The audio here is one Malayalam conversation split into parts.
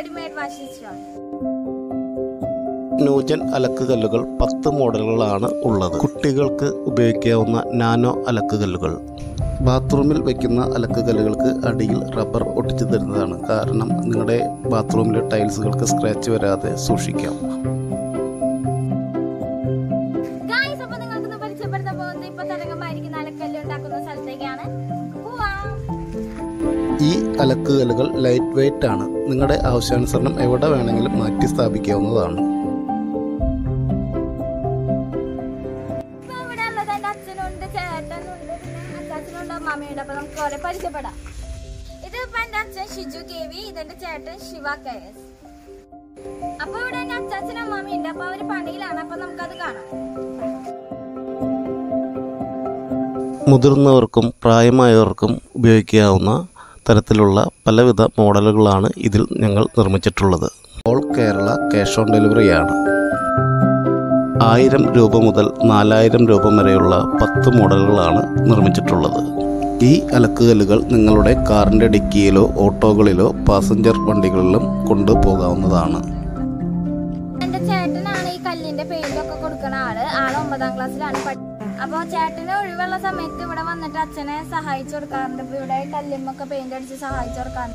റെഡിമെയ്ഡ് വാഷിംഗ് മെഷീൻ ന്യൂജൻ അലക്കുകല്ലുകൾ പത്ത് മോഡലുകളാണ് ഉള്ളത് കുട്ടികൾക്ക് ഉപയോഗിക്കാവുന്ന നാനോ അലക്കുകല്ലുകൾ ബാത്റൂമിൽ വയ്ക്കുന്ന അലക്കുകല്ലുകൾക്ക് അടിയിൽ റബ്ബർ ഒട്ടിച്ചു തരുന്നതാണ് കാരണം നിങ്ങളുടെ ബാത്റൂമിലെ ടൈൽസുകൾക്ക് സ്ക്രാച്ച് വരാതെ സൂക്ഷിക്കാം ഗായ്സ് അപ്പൊ നിങ്ങൾക്ക് പരിചയപ്പെടുത്താൻ പോകുന്നത് ഇപ്പൊ തരംഗമായിരിക്കുന്ന അലക്കല്ല് ഉണ്ടാക്കുന്ന സ്ഥലത്തേക്കാണ് പോവാം ഈ അലക്കുകല്ലുകൾ ലൈറ്റ് വെയിറ്റ് ആണ് നിങ്ങളുടെ ആവശ്യാനുസരണം എവിടെ വേണമെങ്കിലും മാറ്റി സ്ഥാപിക്കാവുന്നതാണ് ഇപ്പൊ ഇവിടെ ഉള്ളത് എന്റെ അച്ഛനുണ്ട് ചേട്ടനുണ്ട് പിന്നെ അച്ചാച്ചനുണ്ട് അമ്മാമ്മയുണ്ട് അപ്പൊ നമുക്ക് ഓരെ പരിചയപ്പെടാം ഇത് ഇപ്പൊ എന്റെ അച്ഛൻ ഷിജു കെ വി ഇതെന്റെ ചേട്ടൻ ശിവ കെ എസ് അപ്പൊ ഇവിടെ എന്റെ അച്ചാച്ചനും അമ്മാമ്മയുണ്ട് അപ്പൊ അവര് പണിയിലാണ് അപ്പൊ നമുക്കത് കാണാം മുതിർന്നവർക്കും പ്രായമായവർക്കും ഉപയോഗിക്കാവുന്ന തരത്തിലുള്ള പലവിധ മോഡലുകളാണ് ഇതിൽ ഞങ്ങൾ നിർമ്മിച്ചിട്ടുള്ളത് ഓൾ കേരള ക്യാഷ് ഓൺ ഡെലിവറിയാണ് ആയിരം രൂപ മുതൽ നാലായിരം രൂപ വരെയുള്ള പത്ത് മോഡലുകളാണ് നിർമ്മിച്ചിട്ടുള്ളത് ഈ അലക്കുകല്ലുകൾ നിങ്ങളുടെ കാറിൻ്റെ ഡിക്കിയിലോ ഓട്ടോകളിലോ പാസഞ്ചർ വണ്ടികളിലും കൊണ്ടുപോകാവുന്നതാണ് എന്റെ ചേട്ടനാണ് ഈ കല്ലിന്റെ പെയിന്റ് ഒക്കെ കൊടുക്കുന്ന ആള് ആള് ഒമ്പതാം ക്ലാസ്സിലാണ് പഠി അപ്പൊ ചേട്ടന് ഒഴിവുള്ള സമയത്ത് ഇവിടെ വന്നിട്ട് അച്ഛനെ സഹായിച്ചു കൊടുക്കാറുണ്ട് ഇപ്പൊ ഇവിടെ കല്ലുമ്മൊക്കെ പെയിന്റ് അടിച്ച് സഹായിച്ചു കൊടുക്കാറുണ്ട്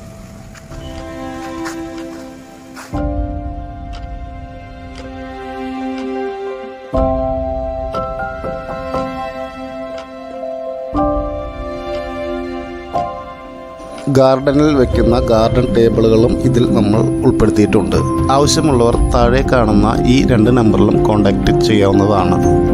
ഗാർഡനിൽ വെക്കുന്ന ഗാർഡൻ ടേബിളുകളും ഇതിൽ നമ്മൾ ഉൾപ്പെടുത്തിയിട്ടുണ്ട് ആവശ്യമുള്ളവർ താഴെ കാണുന്ന ഈ രണ്ട് നമ്പറിലും കോൺടാക്റ്റ് ചെയ്യാവുന്നതാണ്